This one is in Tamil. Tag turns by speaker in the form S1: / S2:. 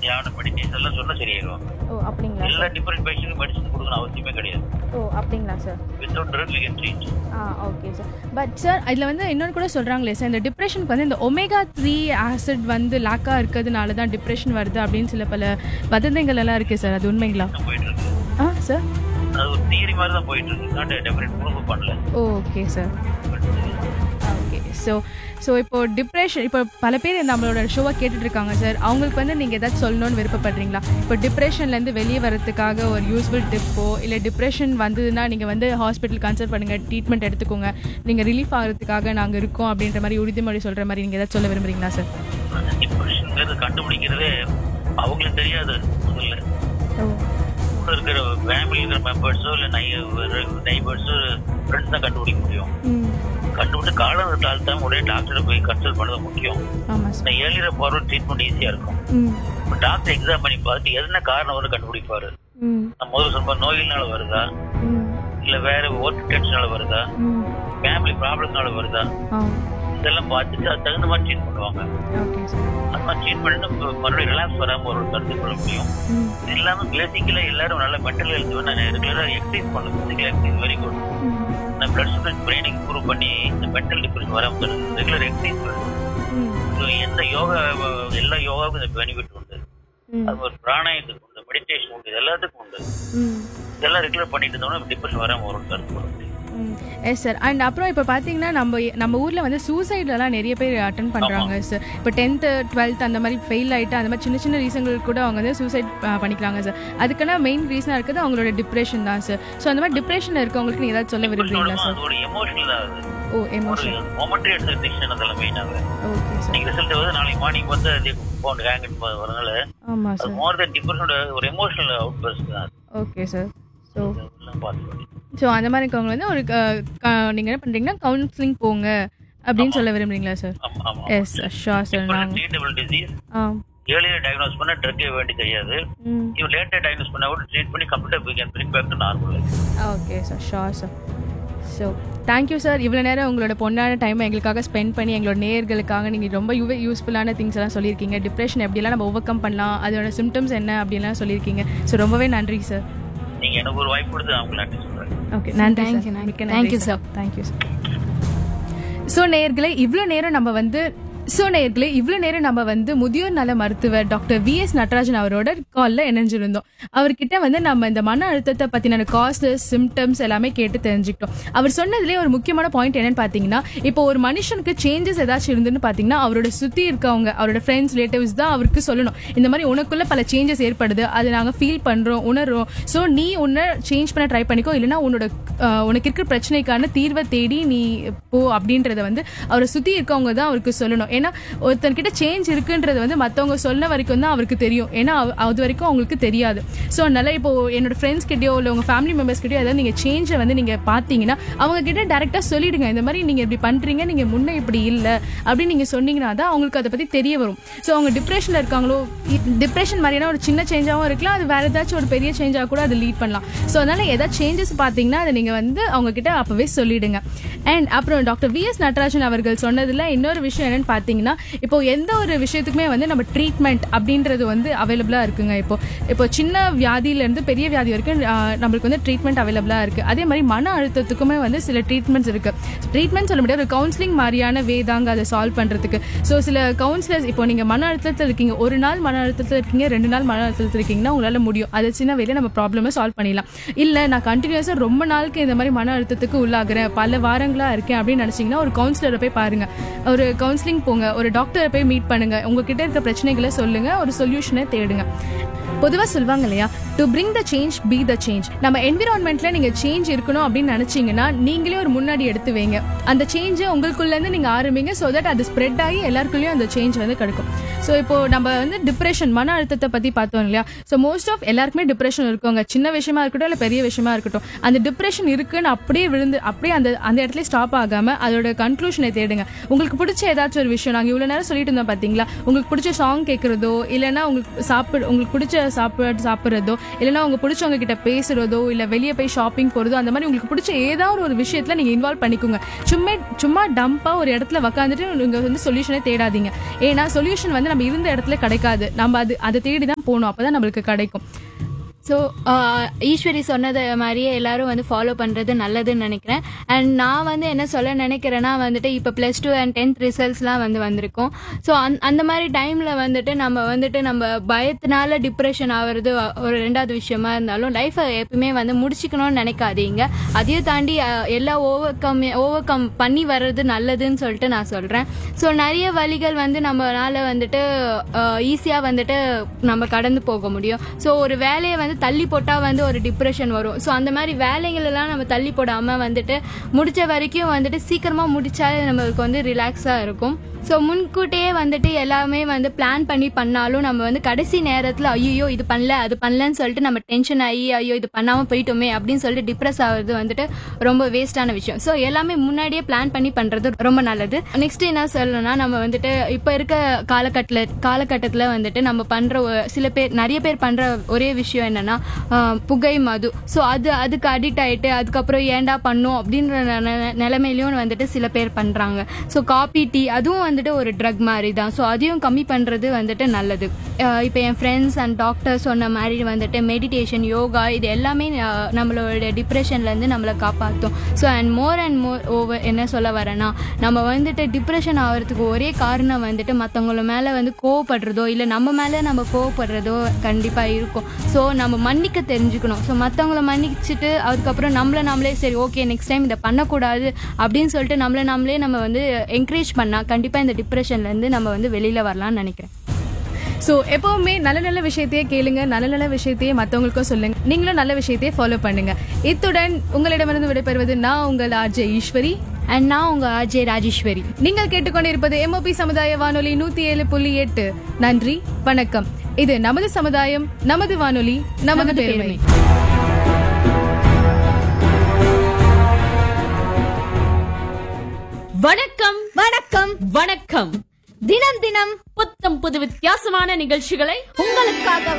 S1: தியானம் மெடிடேஷன் எல்லாம் சொன்னா சரியாயிடும்
S2: ஓ அப்படிங்களா
S1: எல்லா டிஃபரெண்ட் பேஷண்ட்டுக்கு மெடிசன் கொடுக்கணும் அவசியமே கிடையாது
S2: ஓ அப்படிங்களா sir
S1: without drug we can treat
S2: ஆ ஓகே சார் பட் சார் இதில் வந்து இன்னொன்று கூட சொல்கிறாங்களே சார் இந்த டிப்ரெஷனுக்கு வந்து இந்த ஒமேகா த்ரீ ஆசிட் வந்து லாக்காக இருக்கிறதுனால தான் டிப்ரெஷன் வருது அப்படின்னு சில பல வதந்திகள் எல்லாம் இருக்குது சார் அது உண்மைங்களா
S1: போயிட்டு இருக்கு
S2: ஆ சார்
S1: அது ஒரு தியரி மாதிரி தான் போயிட்டு இருக்கு நாட் டெஃபினட் ப்ரூஃப் பண்ணல
S2: okay sir okay so so இப்போ டிப்ரெஷன் இப்போ பல பேர் நம்மளோட ஷோவை கேட்டுட்டு இருக்காங்க சார் அவங்களுக்கு வந்து நீங்கள் ஏதாச்சும் சொல்லணும்னு விருப்பப்படுறீங்களா இப்போ டிப்ரெஷன்லேருந்து வெளியே வரதுக்காக ஒரு யூஸ்ஃபுல் டிப்போ இல்லை டிப்ரெஷன் வந்ததுன்னா நீங்கள் வந்து ஹாஸ்பிட்டல் கன்சல்ட் பண்ணுங்கள் ட்ரீட்மெண்ட் எடுத்துக்கோங்க நீங்கள் ரிலீஃப் ஆகிறதுக்காக நாங்கள் இருக்கோம் அப்படின்ற மாதிரி உறுதிமொழி சொல்கிற மாதிரி நீங்கள் ஏதாச்சும் சொல்ல விரும்புறீங்களா சார்
S1: டிப்ரெஷன்ங்கிறது கண்டுபிடிக்கிறதே அவங்களுக்கு தெரியாது முதல்ல
S2: ஓ
S1: கூட இருக்கிற ஃபேமிலி இருக்கிற மெம்பர்ஸோ இல்லை நை நைபர்ஸோ ஃப்ரெண்ட்ஸ் தான் கண்டுபிடிக்க முடியும்
S2: ம்
S1: கண்டுபிடிச்சு காலம் தாழ்த்தாம ஒரே டாக்டரை போய் கன்சல்ட் பண்ணது முக்கியம்
S2: ஆமாம் சார்
S1: இந்த ஏழியர ஃபார்வர்ட் ட்ரீட்மெண்ட் ஈஸியா இருக்கும்
S2: ம்
S1: இப்போ டாக்டர் எக்ஸாம் பண்ணி பார்த்து என்ன காரணம் வந்து கண்டுபிடிப்பாரு
S2: ம்
S1: நான் முதல்ல சொன்ன நோயினால வருதா
S2: ம்
S1: இல்ல வேற ஒர்க் டென்ஷனால வருதா
S2: ம்
S1: ஃபேமிலி ப்ராப்ளம்னால வருதா
S2: ஆ
S1: இதெல்லாம் பார்த்துட்டு அது தகுந்த மாதிரி ட்ரீட் பண்ணுவாங்க
S2: ஓகே சார்
S1: அந்த மாதிரி ட்ரீட் பண்ணிட்டு இப்ப மறுபடியும் ரிலாக்ஸ் வராம ஒரு கருத்து கொள்ள முடியும்
S2: ம்
S1: இது இல்லாம பேசிக்கலா எல்லாரும் நல்ல மென்டல் ஹெல்த் நான் ரெகுலரா எக்ஸசைஸ் பண்ணுவேன் பிசிக்கல் எக்ஸசைஸ் வெரி குட்
S2: ம்
S1: நான் பிளட் சுகர் பிரெயினிங் இம்ப்ரூவ் பண்ணி இந்த மென்டல் டிப்ரெஷன் வராம ரெகுலர் எக்ஸசைஸ்
S2: ம்
S1: ஸோ எந்த யோகா எல்லா யோகாவுக்கும் இந்த பெனிஃபிட் உண்டு
S2: ம்
S1: அது ஒரு பிராணாயத்துக்கு உண்டு மெடிடேஷன் உண்டு இது எல்லாத்துக்கும் உண்டு
S2: ம்
S1: இதெல்லாம் ரெகுலர் பண்ணிட்டு இருந்தோம்னா டிப்ரெஷன் வராம ஒரு கருத்து கொள்ள முடியும்
S2: எஸ் சார் அண்ட் அப்புறம் இப்போ பார்த்தீங்கன்னா நம்ம நம்ம ஊரில் வந்து சூசைட்லலாம் நிறைய பேர் அட்டன் பண்ணுறாங்க சார் இப்போ டென்த்து டுவெல்த் அந்த மாதிரி ஃபெயில் ஆகிட்டு அந்த மாதிரி சின்ன சின்ன ரீசன்களுக்கு கூட அவங்க வந்து சூசைட் பண்ணிக்கிறாங்க சார் அதுக்கான மெயின் ரீசனாக இருக்குது அவங்களோட டிப்ரெஷன் தான் சார் ஸோ அந்த மாதிரி டிப்ரெஷனில் இருக்கவங்களுக்கு நீங்கள் ஏதாவது சொல்ல விரும்புறீங்களா சார்
S1: அதோட எமோஷனல் தான் அது
S2: ஓ
S1: ஒரு
S2: எமோஷன்
S1: மொமெண்ட்ரி எடுத்த டிசிஷன் அதெல்லாம் மெயின் ஆகுது
S2: ஓகே சார்
S1: இன்னைக்கு ரிசல்ட் வந்து நாளைக்கு மார்னிங் வந்து அது பவுண்ட் ஹேங் வரனால
S2: ஆமாம்
S1: அது
S2: சார்
S1: மோர் தென் டிப்ரெஷனோட ஒரு எமோஷனல் அவுட் பர்ஸ் தான் அது.
S2: ஓகே சார் ஸோ
S1: இதெல்லாம் பார்த்து
S2: ஸோ அந்த மாதிரி இருக்கவங்க வந்து ஒரு நீங்கள் என்ன பண்ணுறீங்கன்னா கவுன்சிலிங் போங்க அப்படின்னு சொல்ல விரும்புறீங்களா சார்
S1: ஆமா ஆமா
S2: எஸ் ஷோர் சார் நாங்கள்
S1: treatable disease
S2: ah
S1: earlier diagnose பண்ண ட்ரக்கே வேண்டி தெரியாது
S2: ம்
S1: இவன் லேட்டர் டயக்னோஸ் பண்ண கூட ட்ரீட் பண்ணி கம்ப்ளீட்டாக we can bring back to normal
S2: okay sir sure sir so thank you sir இவ்வளோ நேரம் உங்களோட பொண்ணான டைமை எங்களுக்காக ஸ்பெண்ட் பண்ணி எங்களோட நேயர்களுக்காக நீங்கள் ரொம்ப யூ யூஸ்ஃபுல்லான திங்ஸ் எல்லாம் சொல்லியிருக்கீங்க டிப்ரெஷன் எப்படியெல்லாம் நம்ம ஓவர் கம் பண்ணலாம் அதோட சிம்டம்ஸ் என்ன அப்படின்லாம் சொல்லியிருக்கீங்க ஸோ ரொம்பவே நன்றி சார்
S1: நீங்க எனக்கு ஒரு வாய்ப்பு கொடுத்து நான் உங்களுக்கு நன்றி சொல்றேன்
S2: ஓகே நன்றி
S3: Thank
S2: சார்
S3: you, nandi.
S2: மிக்க
S3: Thank
S2: நன்றி
S3: you,
S2: sir thank you sir so நேயர்களே இவ்வளோ நேரம் நம்ம வந்து ஸோ நேயர்களே இவ்வளோ நேரம் நம்ம வந்து முதியோர் நல மருத்துவர் டாக்டர் வி எஸ் நடராஜன் அவரோட காலில் இணைஞ்சிருந்தோம் அவர்கிட்ட வந்து நம்ம இந்த மன அழுத்தத்தை பற்றின காசஸ் சிம்டம்ஸ் எல்லாமே கேட்டு தெரிஞ்சுக்கிட்டோம் அவர் சொன்னதுலேயே ஒரு முக்கியமான பாயிண்ட் என்னன்னு பார்த்தீங்கன்னா இப்போ ஒரு மனுஷனுக்கு சேஞ்சஸ் ஏதாச்சும் இருந்துன்னு பார்த்தீங்கன்னா அவரோட சுற்றி இருக்கவங்க அவரோட ஃப்ரெண்ட்ஸ் ரிலேட்டிவ்ஸ் தான் அவருக்கு சொல்லணும் இந்த மாதிரி உனக்குள்ள பல சேஞ்சஸ் ஏற்படுது அதை நாங்கள் ஃபீல் பண்ணுறோம் உணர்றோம் ஸோ நீ உன்னை சேஞ்ச் பண்ண ட்ரை பண்ணிக்கோ இல்லைன்னா உன்னோட அஹ், உனக்கு இருக்கிற பிரச்சனைக்கான தீர்வை தேடி நீ போ அப்படின்றத வந்து அவரை சுற்றி இருக்கவங்க தான் அவருக்கு சொல்லணும் ஏன்னா ஒருத்தர்கிட்ட சேஞ்ச் இருக்குன்றது வந்து மற்றவங்க சொன்ன வரைக்கும் தான் அவருக்கு தெரியும் ஏன்னா அவ- அது வரைக்கும் அவங்களுக்கு தெரியாது ஸோ அதனால இப்போ என்னோட ஃப்ரெண்ட்ஸ் கிட்டயோ இல்லை உங்கள் ஃபேமிலி மெம்பர்ஸ் கிட்டயோ ஏதாவது நீங்கள் சேஞ்சை வந்து நீங்கள் பார்த்தீங்கன்னா அவங்க கிட்ட டேரெக்டாக சொல்லிடுங்க இந்த மாதிரி நீங்கள் இப்படி பண்ணுறீங்க நீங்கள் முன்னே இப்படி இல்லை அப்படின்னு நீங்கள் சொன்னீங்கன்னா தான் அவங்களுக்கு அதை பற்றி தெரிய வரும் ஸோ அவங்க டிப்ரெஷனில் இருக்காங்களோ டிப்ரெஷன் மாதிரியான ஒரு சின்ன சேஞ்சாகவும் இருக்கலாம் அது வேற ஏதாச்சும் ஒரு பெரிய சேஞ்சாக கூட அது லீட் பண்ணலாம் ஸோ அதனால ஏதாவது சேஞ்சஸ் பார்த்தீங்கன்னா அதை நீங்கள் வந்து அவங்க கிட்ட அப்போவே சொல்லிடுங்க அண்ட் அப்புறம் டாக்டர் வி எஸ் நடராஜன் அவர்கள் சொன்னதுல இன்னொரு விஷயம் என்னன்னு பார்த்தீங்கன்னா இப்போ எந்த ஒரு விஷயத்துக்குமே வந்து நம்ம ட்ரீட்மெண்ட் அப்படின்றது வந்து அவைலபிளாக இருக்குங்க இப்போ இப்போ சின்ன வியாதியிலேருந்து பெரிய வியாதி வரைக்கும் ஆஹ், நம்மளுக்கு வந்து ட்ரீட்மெண்ட் அவைலபிளாக இருக்குது அதே மாதிரி மன அழுத்தத்துக்குமே வந்து சில ட்ரீட்மெண்ட்ஸ் இருக்குது ட்ரீட்மெண்ட் சொல்ல முடியாது ஒரு கவுன்சிலிங் மாதிரியான வே தாங்க அதை சால்வ் பண்ணுறதுக்கு ஸோ சில கவுன்சிலர்ஸ் இப்போ நீங்கள் மன அழுத்தத்தில் இருக்கீங்க ஒரு நாள் மன அழுத்தத்தில் இருக்கீங்க ரெண்டு நாள் மன அழுத்தத்தில் இருக்கீங்கன்னா உங்களால் முடியும் அது சின்ன வேலையை நம்ம ப்ராப்ளமை சால்வ் பண்ணிடலாம் இல்லை நான் கண்டினியூஸாக ரொம்ப நாளுக்கு இந்த மாதிரி மன அழுத்தத்துக்கு உள்ளாகிறேன் பல வாரங்களாக இருக்கேன் அப்படின்னு நினச்சிங்கன்னா ஒரு கவுன்சிலரை போய் பாருங்க ஒரு கவுன்சிலிங் போங்க ஒரு டாக்டரை போய் மீட் பண்ணுங்க உங்ககிட்ட இருக்க பிரச்சனைகளை சொல்லுங்க ஒரு சொல்யூஷனை தேடுங்க பொதுவாக சொல்லுவாங்க இல்லையா to bring the change be the change நம்ம என்விரான்மெண்ட்ல நீங்க சேஞ்ச் இருக்கணும் அப்படின்னு நினைச்சீங்கன்னா நீங்களே ஒரு முன்னாடி எடுத்து வைங்க அந்த சேஞ்சை உங்களுக்குள்ள இருந்து நீங்க ஆரம்பிங்க ஸோ தட் அது ஸ்ப்ரெட் ஆகி எல்லாருக்குள்ளேயும் அந்த சேஞ்ச் வந்து கிடைக்கும் ஸோ இப்போ நம்ம வந்து டிப்ரெஷன் மன அழுத்தத்தை பத்தி பார்த்தோம் இல்லையா ஸோ மோஸ்ட் ஆஃப் எல்லாருக்குமே டிப்ரெஷன் இருக்குங்க சின்ன விஷயமா இருக்கட்டும் இல்லை பெரிய விஷயமா இருக்கட்டும் அந்த டிப்ரெஷன் இருக்குன்னு அப்படியே விழுந்து அப்படியே அந்த அந்த இடத்துல ஸ்டாப் ஆகாம அதோட கன்க்ளூஷனை தேடுங்க உங்களுக்கு பிடிச்ச ஏதாச்சும் ஒரு விஷயம் விஷயம் நாங்க இவ்வளவு நேரம் சொல்லிட்டு இருந்தோம் பாத்தீங்களா உங்களுக்கு பிடிச்ச சாங் கேட்கறதோ இல்லைன்னா உங்களுக்கு சாப்பிட உங்களுக்கு பிடிச்ச சாப்பாடு சாப்பிட்றதோ இல்லைன்னா உங்க பிடிச்சவங்க கிட்ட பேசுறதோ இல்ல வெளியே போய் ஷாப்பிங் போறதோ அந்த மாதிரி உங்களுக்கு பிடிச்ச ஏதாவது ஒரு விஷயத்துல நீங்க இன்வால்வ் பண்ணிக்கோங்க சும்மா சும்மா டம்பா ஒரு இடத்துல உக்காந்துட்டு நீங்க வந்து சொல்யூஷனே தேடாதீங்க ஏன்னா சொல்யூஷன் வந்து நம்ம இருந்த இடத்துல கிடைக்காது நம்ம அது அதை தேடி தான் போகணும் அப்பதான் நம்மளுக்கு கிடைக்கும்
S3: ஸோ ஈஸ்வரி சொன்னது மாதிரியே எல்லாரும் வந்து ஃபாலோ பண்ணுறது நல்லதுன்னு நினைக்கிறேன் அண்ட் நான் வந்து என்ன சொல்ல நினைக்கிறேன்னா வந்துட்டு இப்போ ப்ளஸ் டூ அண்ட் டென்த் ரிசல்ட்ஸ்லாம் வந்து வந்திருக்கும் ஸோ அந் அந்த மாதிரி டைமில் வந்துட்டு நம்ம வந்துட்டு நம்ம பயத்தினால டிப்ரெஷன் ஆகிறது ஒரு ரெண்டாவது விஷயமா இருந்தாலும் லைஃப்பை எப்பவுமே வந்து முடிச்சுக்கணும்னு நினைக்காதீங்க அதையும் தாண்டி அஹ், எல்லாம் ஓவர் கம் ஓவர் கம் பண்ணி வர்றது நல்லதுன்னு சொல்லிட்டு நான் சொல்கிறேன் ஸோ நிறைய வழிகள் வந்து நம்மளால வந்துட்டு ஈஸியாக வந்துட்டு நம்ம கடந்து போக முடியும் ஸோ ஒரு வேலையை வந்து தள்ளி போட்டால் வந்து ஒரு டிப்ரெஷன் வரும் ஸோ அந்த மாதிரி வேலைகள் எல்லாம் நம்ம தள்ளி போடாமல் வந்துட்டு முடிச்ச வரைக்கும் வந்துட்டு சீக்கிரமாக முடிச்சாலே நம்மளுக்கு வந்து ரிலாக்ஸாக இருக்கும் ஸோ முன்கூட்டியே வந்துட்டு எல்லாமே வந்து பிளான் பண்ணி பண்ணாலும் நம்ம வந்து கடைசி நேரத்தில் ஐயோ இது பண்ணல அது பண்ணலன்னு சொல்லிட்டு நம்ம டென்ஷன் ஆகி ஐயோ இது பண்ணாமல் போயிட்டோமே அப்படின்னு சொல்லிட்டு டிப்ரெஸ் ஆகுறது வந்துட்டு ரொம்ப வேஸ்டான விஷயம் ஸோ எல்லாமே முன்னாடியே பிளான் பண்ணி பண்ணுறது ரொம்ப நல்லது நெக்ஸ்ட் என்ன சொல்லணும்னா நம்ம வந்துட்டு இப்போ இருக்க காலகட்டத்தில் காலகட்டத்தில் வந்துட்டு நம்ம பண்ணுற சில பேர் நிறைய பேர் பண்ணுற ஒரே விஷயம் என்னன்னா ஆஹ், புகை மது ஸோ அது அதுக்கு அடிக்ட் ஆயிட்டு அதுக்கப்புறம் ஏன்டா பண்ணும் அப்படின்ற நெ- நெ- நிலைமையிலயும் வந்துட்டு சில பேர் பண்றாங்க ஸோ காபி டீ அதுவும் வந்துட்டு ஒரு ட்ரக் மாதிரி தான் ஸோ அதையும் கம்மி பண்றது வந்துட்டு நல்லது ஆஹ், இப்போ என் ஃப்ரெண்ட்ஸ் அண்ட் டாக்டர் சொன்ன மாதிரி வந்துட்டு மெடிடேஷன் யோகா இது எல்லாமே ஆஹ், நம்மளோட டிப்ரெஷன்ல இருந்து நம்மளை காப்பாற்றும் so and more and more over என்ன சொல்ல வரேன்னா நம்ம வந்துட்டு டிப்ரெஷன் ஆகிறதுக்கு ஒரே காரணம் வந்துட்டு மற்றவங்கள மேலே வந்து கோவப்படுறதோ இல்லை நம்ம மேலே நம்ம கோவப்படுறதோ கண்டிப்பாக இருக்கும் ஸோ நம்ம மன்னிக்க தெரிஞ்சுக்கணும் ஸோ மற்றவங்கள மன்னிச்சுட்டு அதுக்கப்புறம் நம்மளை நாமளே சரி ஓகே நெக்ஸ்ட் டைம் இதை பண்ணக்கூடாது அப்படின்னு சொல்லிட்டு நம்மளை நாமளே நம்ம வந்து என்கரேஜ் பண்ணால் கண்டிப்பாக இந்த டிப்ரெஷன்லேருந்து நம்ம வந்து வெளியில் வரலாம்னு நினைக்கிறேன்
S2: ஸோ எப்பவுமே நல்ல நல்ல விஷயத்தையே கேளுங்க நல்ல நல்ல விஷயத்தையே மற்றவங்களுக்கும் சொல்லுங்க நீங்களும் நல்ல விஷயத்தையே ஃபாலோ பண்ணுங்க இத்துடன் உங்களிடமிருந்து விடைபெறுவது நான் உங்கள் ஆர்ஜே ஈஸ்வரி
S3: அண்ட் நான் உங்கள் அஜய் ராஜேஸ்வரி
S2: நீங்கள் கேட்டுக்கொண்டிருப்பது எம்ஓபி சமுதாய வானொலி நூத்தி ஏழு புள்ளி எட்டு நன்றி வணக்கம் இது நமது சமுதாயம் நமது வானொலி நமது பெருமை
S4: வணக்கம்
S3: வணக்கம்
S4: வணக்கம்
S3: தினம் தினம்
S4: புத்தம் புது வித்தியாசமான நிகழ்ச்சிகளை
S3: உங்களுக்காக